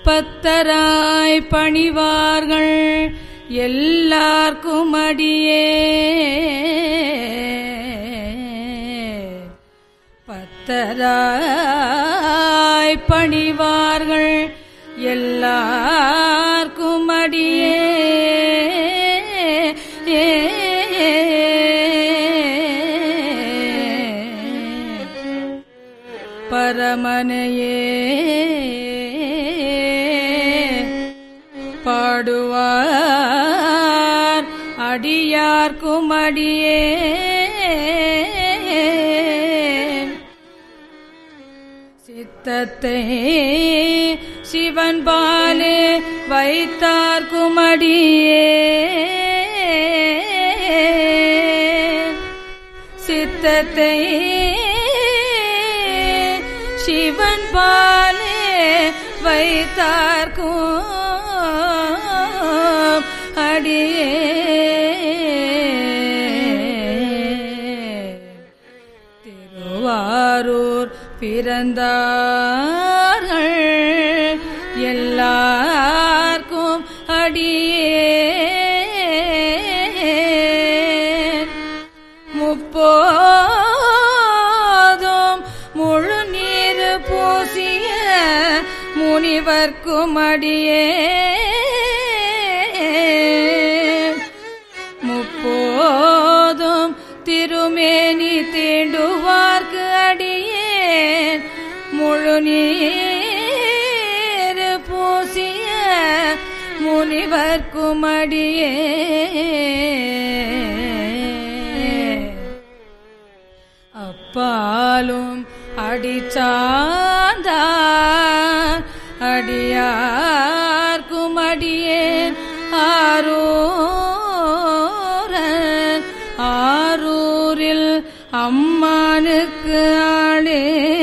பத்தராய் பணிவார்கள் எல்லார்க்கும் அடியே பத்தராய் பணிவார்கள் எல்லார்க்கும் அடியே பரமனையே பாடுவார் அடியார்க்கும் அடியே சித்தத்தை சிவன் பாலே வைத்தார்க்கும் அடியே சித்தத்தை சிவன் பாலே வைத்தார்க்கும் அடியே திருவாரூர் பிறந்தார்கள் எல்லார்க்கும் அடியே முப்போதும் முழு நீர் பூசிய முனிவர்க்கும் அடியே முப்போதும் திருமேனி தீண்டுவார்க்கு அடியேன் முழு நீர் பூசிய முனிவர்க்கும் அடியே அப்பாலும் அடிச்சார்ந்தார் அடியார்க்கும் அடியேன் ஆரூரன் ஆரூரில் அம்மானுக்கு ஆளே